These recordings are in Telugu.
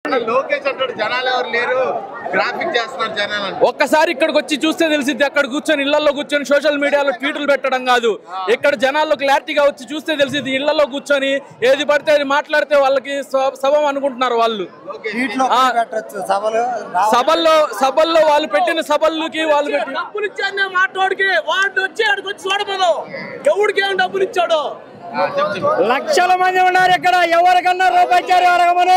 లోకేష్ అంటాడు జనాలు ఎవరు లేరు గ్రాఫిక్ చేస్తున్నారు జనాలు అని. ఒక్కసారి ఇక్కడికి వచ్చి చూస్తే తెలిసిద్ది అక్కడ కూర్చొని ఇళ్లలో కూర్చొని సోషల్ మీడియాలో ట్వీట్లు పెట్టడం కాదు ఇక్కడ జనాల్లో క్లారిటీగా వచ్చి చూస్తే తెలిసిద్ది ఇళ్లలో కూర్చొని ఏది పడితే అది మాట్లాడితే వాళ్ళకి స- సబం అనుకుంటున్నారు వాళ్ళు వీటిలో ఆ. పెట్టచ్చు సభలు సభల్లో సభల్లో వాళ్ళు పెట్టిన సభల్లోకి వాళ్ళు పెట్టి డబ్బులు ఇచ్చాడు మాటోడికి వాడు వచ్చి ఆడికి వచ్చి చూడమను ఎవడికి ఏం డబ్బులు ఇచ్చాడు ఆ, చెప్పు, చెప్పు. లక్షల మంది ఉన్నారు ఇక్కడ ఎవరికన్నా రూపాయి ఇచ్చారు అడగమను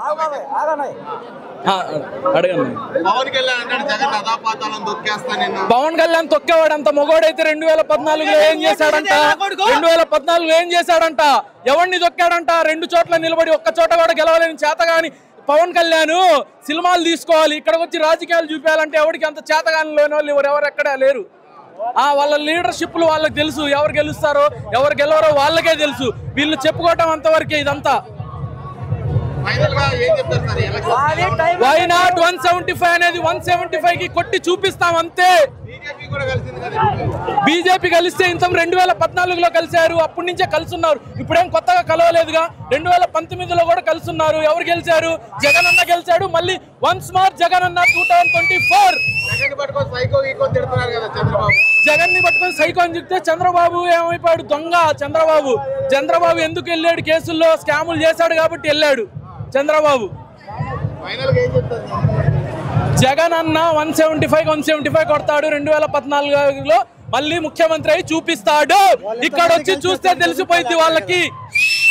ఆ, అడగండి పవన్ కళ్యాణ్ అంటాడు జగన్ అదాపాతాలను దొక్కేస్తా నేను పవన్ కళ్యాణ్ తొక్కేవాడు అంత మొగోడైతే రెండు వేల పద్నాలుగులో ఏం చేశాడంట రెండు వేల పద్నాలుగులో ఏం చేశాడంట ఎవరిని తొక్కాడంట రెండు చోట్ల నిలబడి ఒక్క చోట కూడా గెలవలేని చేతగాని పవన్ కళ్యాణ్ సినిమాలు తీసుకోవాలి ఇక్కడికి వచ్చి రాజకీయాలు చూపించాలంటే ఎవరికి అంత చేతగాని లేని వాళ్ళు ఎవరు ఎవరు ఎక్కడా లేరు ఆ వాళ్ళ లీడర్షిప్లు వాళ్ళకి తెలుసు ఎవరు గెలుస్తారో ఎవరు గెలవరో వాళ్ళకే తెలుసు వీళ్ళు చెప్పుకోవటం అంతవరకే ఇదంతా ఫైనల్ గా ఏం చెప్తారు సార్ ఈ election why not one seventy five అనేది వన్ సెవెంటీ ఫైవ్ కి కొట్టి చూపిస్తాం అంతే బీజేపీ కూడా కలిసింది కదా బీజేపీ కలిస్తే ఇంత రెండు వేల పద్నాలుగులో కలిశారు అప్పటి నుంచే కలుసున్నారు ఇప్పుడేం కొత్తగా కలవలేదుగా రెండు వేల పంతొమ్మిదిలో కూడా కలుసున్నారు ఎవరు గెలిచారు జగన్ అన్న గెలిచాడు మళ్ళీ వన్స్ మోర్ జగన్ అన్న two thousand twenty four Jagan పట్టుకొని సైకో గీకో తిడుతున్నారు కదా చంద్రబాబు జగన్ ని పట్టుకొని సైకో అని చెప్తే చంద్రబాబు ఏమైపోయాడు దొంగ చంద్రబాబు చంద్రబాబు ఎందుకు వెళ్ళాడు కేసుల్లో స్కాములు చేశాడు కాబట్టి వెళ్ళాడు చంద్రబాబు ఫైనల్ గా ఏం చెప్తారు జగన్ అన్న one seventy five one seventy five కొడతాడు రెండు వేల పద్నాలుగులో మళ్ళీ ముఖ్యమంత్రి అయి చూపిస్తాడు ఇక్కడ వచ్చి చూస్తే తెలిసిపోయింది వాళ్ళకి